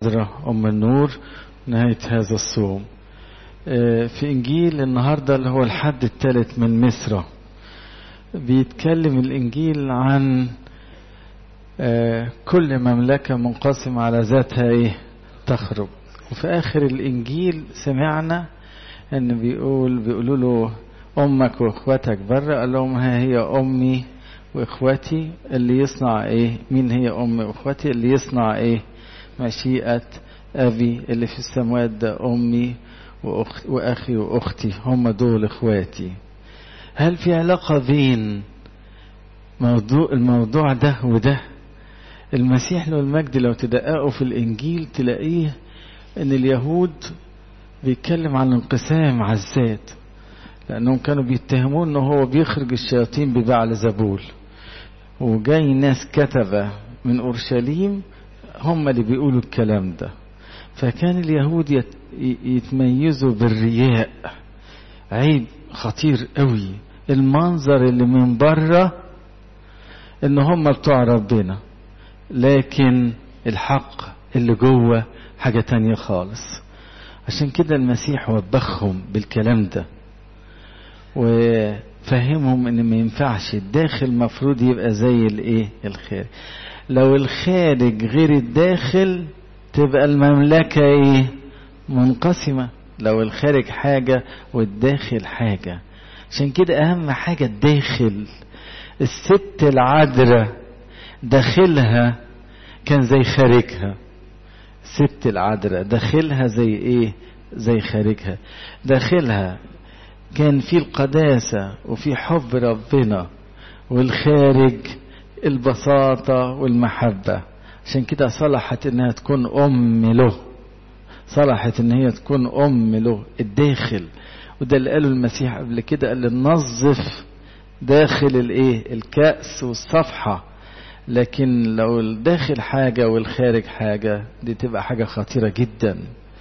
العذراء أم النور نهاية هذا الصوم في إنجيل النهاردة اللي هو الحد الثالث من مصر بيتكلم الإنجيل عن كل مملكة منقسمة على ذاتها إيه تخرب وفي آخر الإنجيل سمعنا إن بيقول بيقولوا له أمك وإخواتك بره قال لهم ها هي أمي وإخواتي اللي يصنع إيه مين هي أمي وإخواتي اللي يصنع إيه مشيئة أبي اللي في السماوات ده أمي وأخ وأخي وأختي هم دول إخواتي هل في علاقة بين موضوع الموضوع ده وده المسيح له المجد لو تدققوا في الإنجيل تلاقيه إن اليهود بيتكلم عن الانقسام على الذات لأنهم كانوا بيتهموه إنه هو بيخرج الشياطين ببعل زبول وجاي ناس كتبة من أورشليم هم اللي بيقولوا الكلام ده فكان اليهود يتميزوا بالرياء عيب خطير قوي المنظر اللي من بره ان هم بتوع ربنا لكن الحق اللي جوه حاجة تانية خالص عشان كده المسيح وبخهم بالكلام ده وفهمهم ان ما ينفعش الداخل مفروض يبقى زي الايه الخارج لو الخارج غير الداخل تبقى المملكة ايه منقسمة لو الخارج حاجة والداخل حاجة عشان كده اهم حاجة الداخل الست العذراء داخلها كان زي خارجها الست العذراء داخلها زي ايه زي خارجها داخلها كان في القداسة وفي حب ربنا والخارج البساطة والمحبة عشان كده صلحت انها تكون ام له صلحت ان هي تكون ام له الداخل وده اللي قاله المسيح قبل كده قال ننظف داخل الايه الكأس والصفحة لكن لو الداخل حاجة والخارج حاجة دي تبقى حاجة خطيرة جدا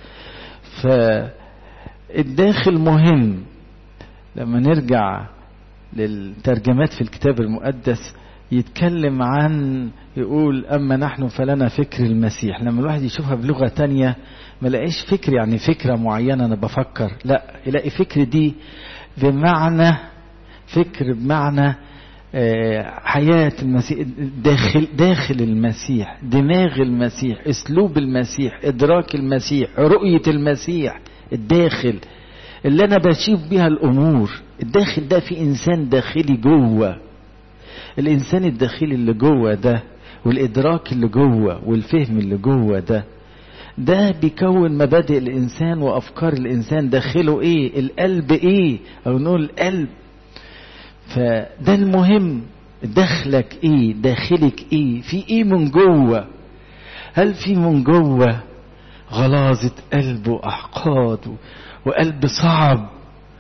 فالداخل مهم لما نرجع للترجمات في الكتاب المقدس يتكلم عن يقول أما نحن فلنا فكر المسيح لما الواحد يشوفها بلغة تانية ما لاقيش فكر يعني فكرة معينة أنا بفكر لا يلاقي فكر دي بمعنى فكر بمعنى حياة المسيح داخل داخل المسيح دماغ المسيح اسلوب المسيح ادراك المسيح رؤية المسيح الداخل اللي انا بشوف بيها الامور الداخل ده في انسان داخلي جوه الانسان الداخلي اللي جوه ده والادراك اللي جوه والفهم اللي جوه ده ده بيكون مبادئ الانسان وافكار الانسان داخله ايه القلب ايه او نقول القلب فده المهم داخلك ايه داخلك ايه في ايه من جوه هل في من جوه غلاظة قلب واحقاد وقلب صعب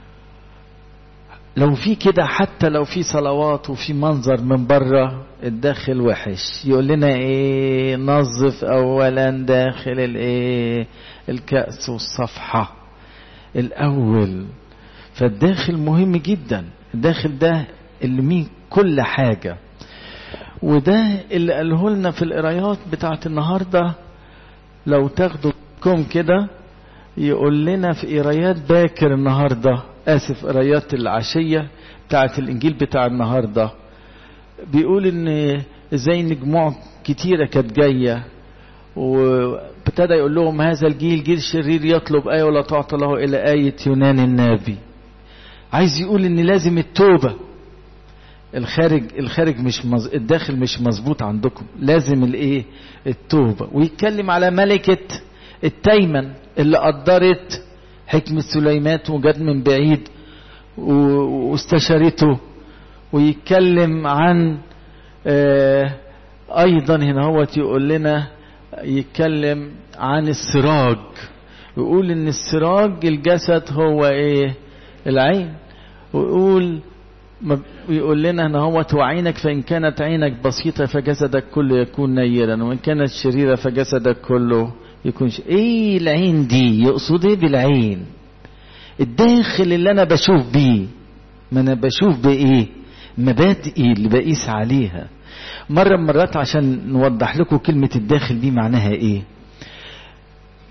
لو في كده حتى لو في صلوات وفي منظر من بره الداخل وحش يقول لنا ايه نظف اولا داخل الايه الكأس والصفحة الاول فالداخل مهم جدا الداخل ده اللي مين كل حاجة وده اللي قاله لنا في القرايات بتاعت النهاردة لو تاخدوا كم كده يقول لنا في قرايات باكر النهاردة آسف قرايات العشية بتاعت الإنجيل بتاع النهاردة بيقول إن زي نجموع كتيرة كانت جاية وابتدى يقول لهم هذا الجيل جيل شرير يطلب آية ولا تعطى له إلى آية يونان النبي عايز يقول ان لازم التوبة الخارج الخارج مش مز... الداخل مش مظبوط عندكم لازم الايه التوبة ويتكلم على ملكة التيمن اللي قدرت حكمة سليمات وجت من بعيد و... واستشارته ويتكلم عن آه ايضا هنا هو يقول لنا يتكلم عن السراج يقول ان السراج الجسد هو ايه العين ويقول يقول لنا ان هو وعينك فان كانت عينك بسيطه فجسدك كله يكون نيرا وان كانت شريره فجسدك كله يكون ش... ايه العين دي يقصد ايه بالعين الداخل اللي انا بشوف بيه ما انا بشوف بايه مبادئي اللي بقيس عليها مرة مرات عشان نوضح لكم كلمة الداخل دي معناها ايه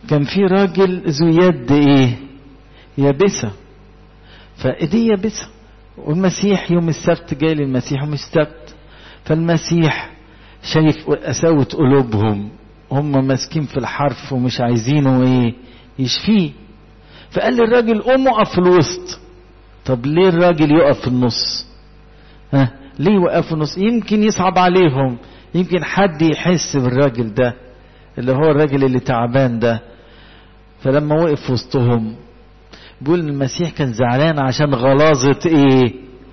كان في راجل ذو يد ايه يابسة فايديه يابسة والمسيح يوم السبت جاي للمسيح يوم السبت فالمسيح شايف قساوة قلوبهم هم ماسكين في الحرف ومش عايزينه ايه يشفيه فقال للراجل قوم اقف في الوسط طب ليه الراجل يقف في النص ها ليه يوقف في النص يمكن يصعب عليهم يمكن حد يحس بالراجل ده اللي هو الراجل اللي تعبان ده فلما وقف في وسطهم بيقول المسيح كان زعلان عشان غلاظة ايه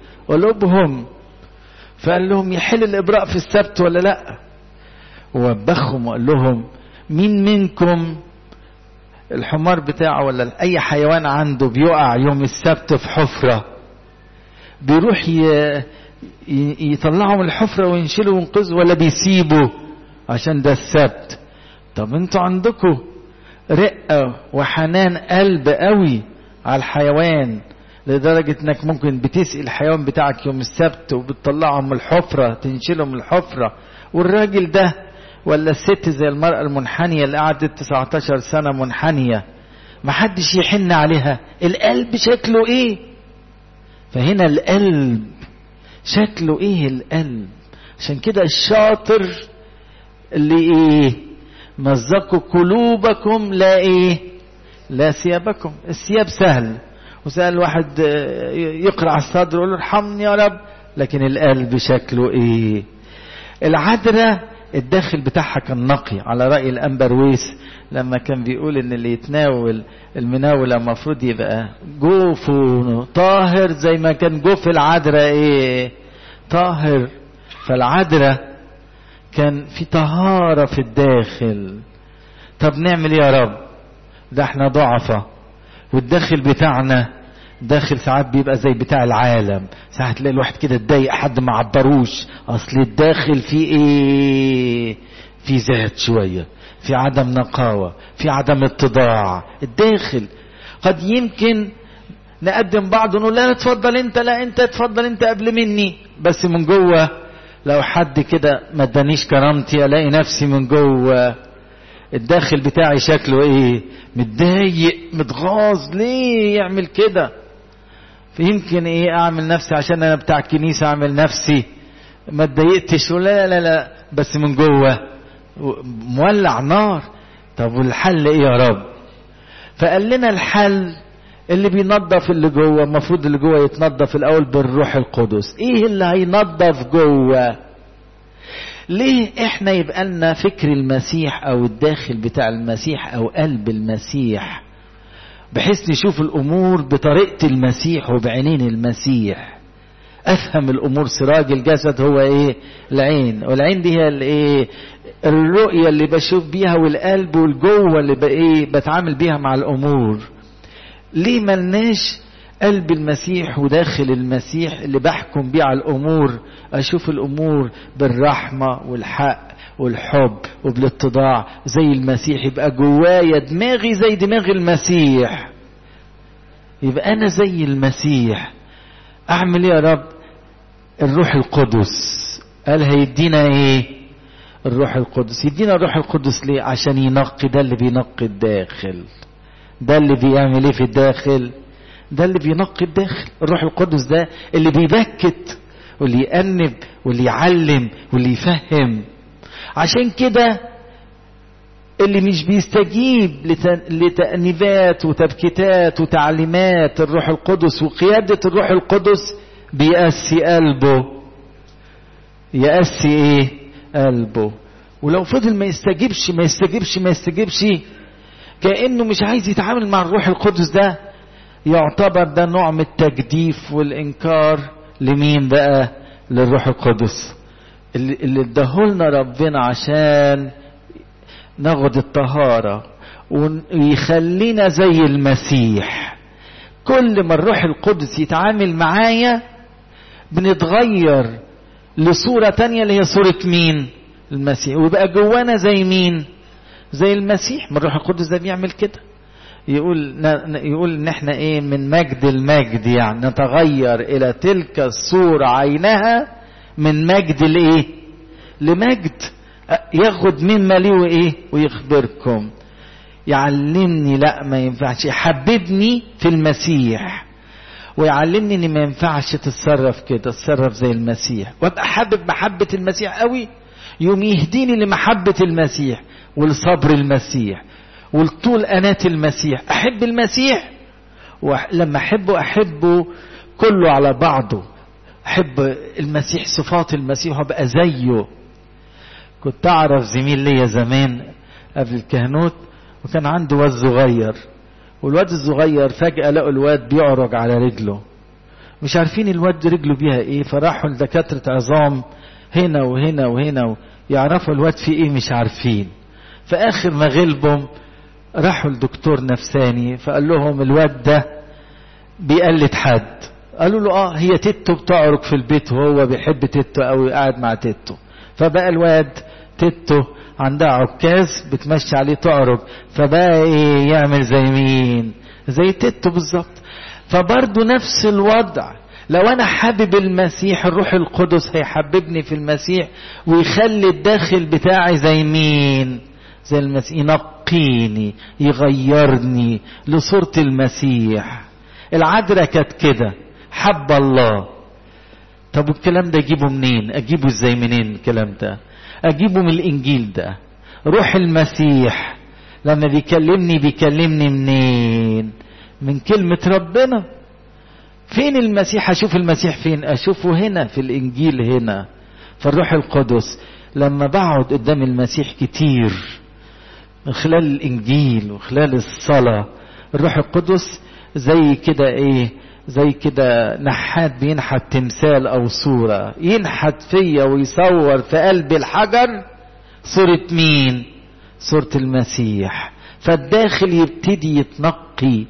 قلوبهم فقال لهم يحل الابراء في السبت ولا لا ووبخهم وقال لهم مين منكم الحمار بتاعه ولا اي حيوان عنده بيقع يوم السبت في حفرة بيروح يطلعوا من الحفرة وينشلوا وينقذوا ولا بيسيبوا عشان ده السبت طب انتوا عندكم رقة وحنان قلب قوي على الحيوان لدرجة انك ممكن بتسقي الحيوان بتاعك يوم السبت وبتطلعه من الحفرة تنشله من الحفرة والراجل ده ولا الست زي المرأة المنحنية اللي قعدت 19 سنة منحنية محدش يحن عليها القلب شكله ايه فهنا القلب شكله ايه القلب عشان كده الشاطر اللي ايه مزقوا قلوبكم لا ايه لا ثيابكم الثياب سهل وسأل واحد يقرع الصدر يقول له ارحمني يا رب لكن القلب شكله ايه العذراء الداخل بتاعها كان نقي على رأي الأنبرويس لما كان بيقول ان اللي يتناول المناولة المفروض يبقى جوفه طاهر زي ما كان جوف العذراء ايه طاهر فالعذراء كان في طهارة في الداخل طب نعمل ايه يا رب ده احنا ضعفة والداخل بتاعنا داخل ساعات بيبقى زي بتاع العالم ساعات تلاقي الواحد كده اتضايق حد ما عبروش اصل الداخل فيه ايه في ذات شوية في عدم نقاوة في عدم اتضاع الداخل قد يمكن نقدم بعض ونقول لا اتفضل انت لا انت اتفضل انت قبل مني بس من جوه لو حد كده ما ادانيش كرامتي الاقي نفسي من جوه الداخل بتاعي شكله ايه متضايق متغاظ ليه يعمل كده فيمكن ايه اعمل نفسي عشان انا بتاع الكنيسه اعمل نفسي ما اتضايقتش لا لا لا بس من جوه مولع نار طب والحل ايه يا رب فقال لنا الحل اللي بينظف اللي جوه المفروض اللي جوه يتنظف الاول بالروح القدس ايه اللي هينظف جوه ليه احنا يبقى لنا فكر المسيح او الداخل بتاع المسيح او قلب المسيح بحيث نشوف الامور بطريقه المسيح وبعينين المسيح افهم الامور سراج الجسد هو ايه العين والعين دي هي الايه الرؤيه اللي بشوف بيها والقلب والجوه اللي بايه بتعامل بيها مع الامور ليه ملناش قلب المسيح وداخل المسيح اللي بحكم بيه على الامور اشوف الامور بالرحمه والحق والحب وبالاتضاع زي المسيح يبقى جوايا دماغي زي دماغ المسيح يبقى انا زي المسيح اعمل ايه يا رب الروح القدس قال هيدينا ايه الروح القدس يدينا الروح القدس ليه عشان ينقي ده اللي بينقي الداخل ده اللي بيعمل ايه في الداخل ده اللي بينقي الداخل الروح القدس ده اللي بيبكت واللي يأنب واللي يعلم واللي يفهم عشان كده اللي مش بيستجيب لتأنيبات وتبكيتات وتعليمات الروح القدس وقيادة الروح القدس بيأسي قلبه يأسي ايه قلبه ولو فضل ما يستجيبش ما يستجيبش ما يستجيبش كأنه مش عايز يتعامل مع الروح القدس ده يعتبر ده نوع من التجديف والإنكار لمين بقى للروح القدس اللي, اللي اداهولنا ربنا عشان ناخد الطهارة ويخلينا زي المسيح كل ما الروح القدس يتعامل معايا بنتغير لصورة تانية اللي هي صورة مين المسيح ويبقى جوانا زي مين زي المسيح ما الروح القدس ده بيعمل كده يقول يقول ان احنا ايه من مجد المجد يعني نتغير الى تلك الصورة عينها من مجد لايه لمجد ياخد مما ليه وايه ويخبركم يعلمني لا ما ينفعش يحببني في المسيح ويعلمني ان ما ينفعش تتصرف كده تتصرف زي المسيح وابقى حابب محبة المسيح قوي يوم يهديني لمحبة المسيح ولصبر المسيح ولطول أنات المسيح أحب المسيح ولما أحبه أحبه كله على بعضه أحب المسيح صفات المسيح وأبقى زيه كنت أعرف زميل ليا زمان قبل الكهنوت وكان عنده واد صغير والواد الصغير فجأة لقوا الواد بيعرج على رجله مش عارفين الواد رجله بيها ايه فراحوا لدكاترة عظام هنا وهنا وهنا يعرفوا الواد في ايه مش عارفين فاخر ما غلبهم راحوا لدكتور نفساني فقال لهم الواد ده بيقلد حد قالوا له اه هي تيتو بتعرج في البيت وهو بيحب تيتو او قاعد مع تيتو فبقى الواد تيتو عندها عكاز بتمشي عليه تعرج فبقى ايه يعمل زي مين زي تيتو بالظبط فبرضه نفس الوضع لو انا حابب المسيح الروح القدس هيحببني في المسيح ويخلي الداخل بتاعي زي مين زي المسيح ينقيني يغيرني لصورة المسيح العذراء كانت كده حب الله طب والكلام ده اجيبه منين اجيبه ازاي منين الكلام ده اجيبه من الانجيل ده روح المسيح لما بيكلمني بيكلمني منين من كلمة ربنا فين المسيح اشوف المسيح فين اشوفه هنا في الانجيل هنا فالروح القدس لما بقعد قدام المسيح كتير من خلال الانجيل وخلال الصلاة الروح القدس زي كده ايه زي كده نحات بينحت تمثال او صورة ينحت فيا ويصور في قلب الحجر صورة مين صورة المسيح فالداخل يبتدي يتنقي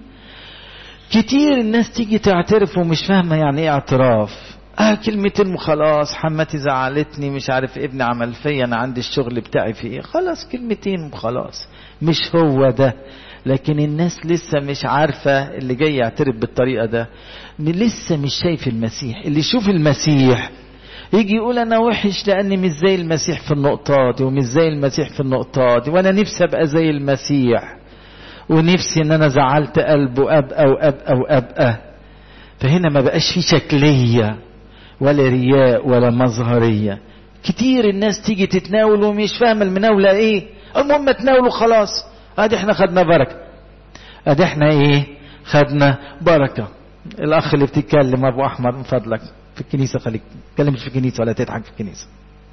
كتير الناس تيجي تعترف ومش فاهمة يعني ايه اعتراف اه كلمتين وخلاص حماتي زعلتني مش عارف ابني عمل فيا انا عندي الشغل بتاعي في ايه خلاص كلمتين وخلاص مش هو ده لكن الناس لسه مش عارفة اللي جاي يعترف بالطريقة ده لسه مش شايف المسيح اللي يشوف المسيح يجي يقول انا وحش لاني مش زي المسيح في النقطة دي ومش زي المسيح في النقطة دي وانا نفسي ابقى زي المسيح ونفسي ان انا زعلت قلبه ابقى وابقى وابقى فهنا ما بقاش في شكلية ولا رياء ولا مظهرية كتير الناس تيجي تتناول ومش فاهمة المناولة ايه المهم تناولوا خلاص ادي احنا خدنا بركة ادي احنا ايه خدنا بركة الاخ اللي بتتكلم ابو احمر من فضلك في الكنيسة خليك تتكلمش في الكنيسة ولا تضحك في الكنيسة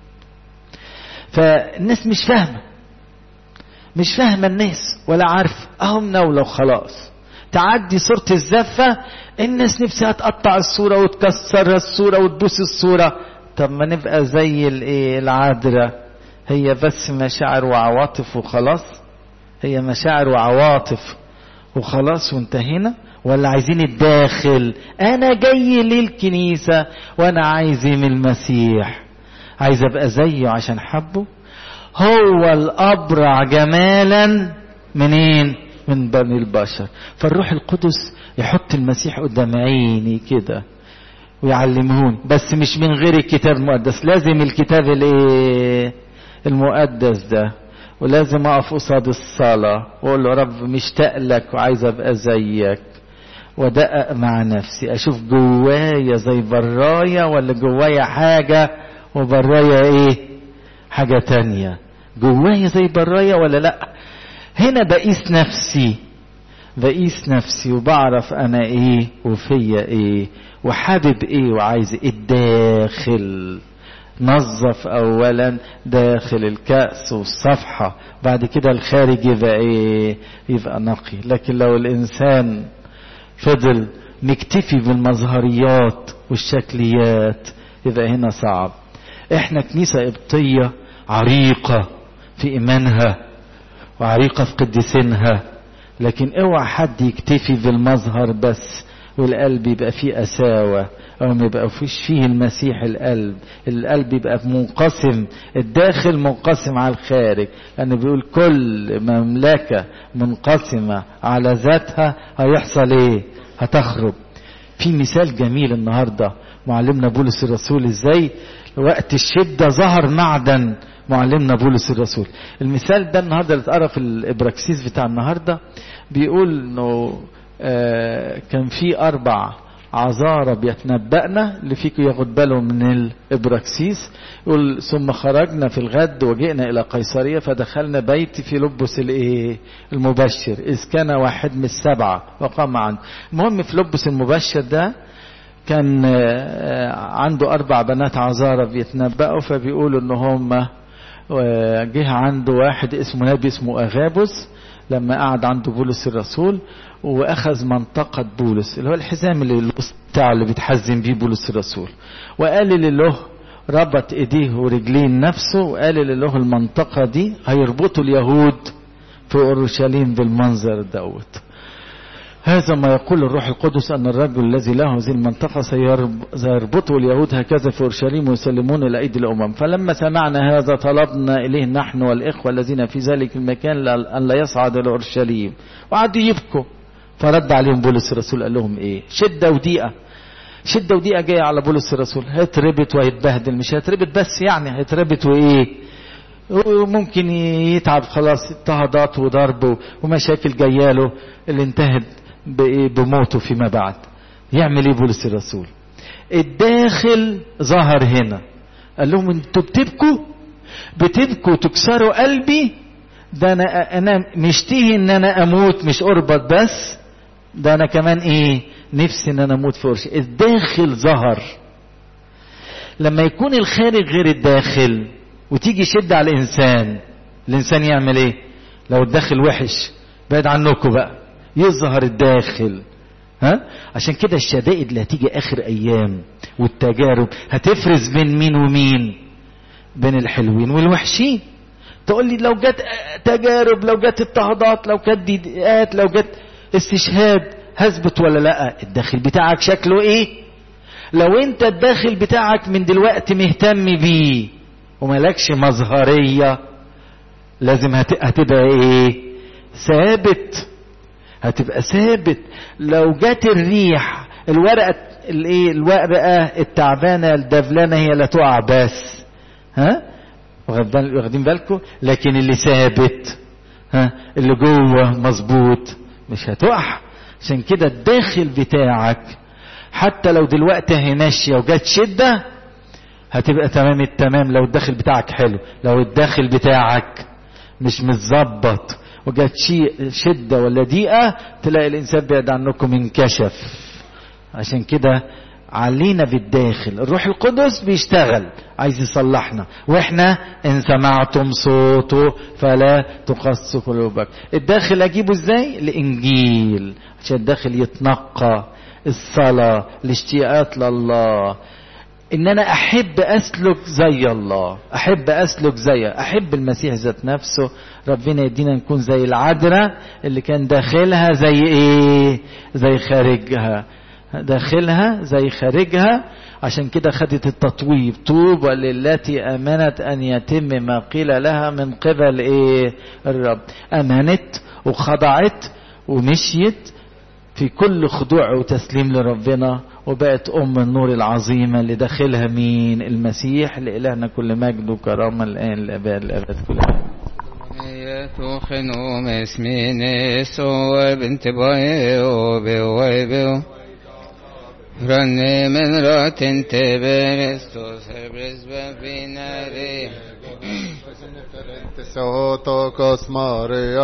فالناس مش فاهمة مش فاهمة الناس ولا عارفة اهو مناولة وخلاص تعدي صورة الزفة الناس نفسها تقطع الصورة وتكسر الصورة وتبوس الصورة طب ما نبقى زي الايه العذراء هي بس مشاعر وعواطف وخلاص هي مشاعر وعواطف وخلاص وانتهينا ولا عايزين الداخل انا جاي للكنيسة وانا عايز من المسيح عايز ابقى زيه عشان حبه هو الابرع جمالا منين من بني البشر فالروح القدس يحط المسيح قدام عيني كده ويعلمهون بس مش من غير الكتاب المقدس لازم الكتاب الايه المقدس ده ولازم اقف قصاد الصلاة واقول له رب مشتاق لك وعايز ابقى زيك وادقق مع نفسي اشوف جوايا زي برايا ولا جوايا حاجة وبرايا ايه حاجة تانية جوايا زي برايا ولا لا هنا بقيس نفسي بقيس نفسي وبعرف انا ايه وفيا ايه وحابب ايه وعايز ايه الداخل نظف اولا داخل الكأس والصفحة بعد كده الخارج يبقى ايه يبقى نقي لكن لو الانسان فضل مكتفي بالمظهريات والشكليات يبقى هنا صعب احنا كنيسة قبطية عريقة في ايمانها وعريقة في قديسينها لكن اوعى حد يكتفي بالمظهر بس والقلب يبقى فيه قساوة او ما يبقى فيش فيه المسيح القلب القلب يبقى منقسم الداخل منقسم على الخارج لانه بيقول كل مملكة منقسمة على ذاتها هيحصل ايه هتخرب في مثال جميل النهاردة معلمنا بولس الرسول ازاي وقت الشدة ظهر معدن معلمنا بولس الرسول المثال ده النهارده اللي اتقرا في الابراكسيس بتاع النهارده بيقول انه آه كان في اربع عذارى بيتنبأنا اللي فيكم ياخد باله من الابراكسيس يقول ثم خرجنا في الغد وجئنا الى قيصريه فدخلنا بيت في لبس الايه المبشر اذ كان واحد من السبعه وقام عنده المهم في لبس المبشر ده كان عنده اربع بنات عذارى بيتنبأوا فبيقولوا ان هم جه عنده واحد اسمه نبي اسمه اغابوس لما قعد عند بولس الرسول واخذ منطقة بولس اللي هو الحزام اللي بتاعه اللي بيتحزم بيه بولس الرسول وقال اللي له ربط ايديه ورجلين نفسه وقال اللي له المنطقة دي هيربطوا اليهود في اورشليم بالمنظر دوت هذا ما يقول الروح القدس أن الرجل الذي له هذه المنطقة سيربطه اليهود هكذا في أورشليم ويسلمون إلى أيدي الأمم فلما سمعنا هذا طلبنا إليه نحن والإخوة الذين في ذلك المكان أن لا يصعد إلى أورشليم وقعدوا يبكوا فرد عليهم بولس الرسول قال لهم إيه شدة وضيقة شدة وضيقة جاية على بولس الرسول هيتربط وهيتبهدل مش هيتربط بس يعني هيتربط وإيه وممكن يتعب خلاص اضطهادات وضرب ومشاكل جاياله اللي انتهت بموته فيما بعد يعمل ايه بولس الرسول الداخل ظهر هنا قال لهم انتوا بتبكوا بتبكوا تكسروا قلبي ده انا انا مشتهي ان انا اموت مش اربط بس ده انا كمان ايه نفسي ان انا اموت في ورش الداخل ظهر لما يكون الخارج غير الداخل وتيجي شدة على الانسان الانسان يعمل ايه لو الداخل وحش بعد عنكم بقى يظهر الداخل ها عشان كده الشدائد اللي هتيجي اخر ايام والتجارب هتفرز بين مين ومين بين الحلوين والوحشين تقول لي لو جت تجارب لو جت اضطهادات لو جت ضيقات لو جت استشهاد هثبت ولا لا الداخل بتاعك شكله ايه لو انت الداخل بتاعك من دلوقتي مهتم بيه وملكش مظهرية لازم هتبقى ايه ثابت هتبقى ثابت لو جت الريح الورقة الايه الورقة التعبانة الدبلانة هي اللي تقع بس ها واخدين بالكم لكن اللي ثابت ها اللي جوه مظبوط مش هتقع عشان كده الداخل بتاعك حتى لو دلوقتي هي ماشيه وجت شده هتبقى تمام التمام لو الداخل بتاعك حلو لو الداخل بتاعك مش متظبط وجت شيء شده ولا ضيقه تلاقي الانسان بعد عنكم انكشف عشان كده علينا بالداخل الروح القدس بيشتغل عايز يصلحنا واحنا ان سمعتم صوته فلا تقص قلوبك الداخل اجيبه ازاي الانجيل عشان الداخل يتنقى الصلاة الاشتياقات لله ان انا احب اسلك زي الله احب اسلك زي احب المسيح ذات نفسه ربنا يدينا نكون زي العذراء اللي كان داخلها زي ايه زي خارجها داخلها زي خارجها عشان كده خدت التطويب طوبى للتي امنت ان يتم ما قيل لها من قبل ايه الرب امنت وخضعت ومشيت في كل خضوع وتسليم لربنا وبقت ام النور العظيمه اللي داخلها مين المسيح لالهنا كل مجد وكرامه الان الاباد الابد كلها يتوخنو مسمين سو بنت باي وبي رني من رات تبرستو سبرز ببيناري Tesoro tocos Maria.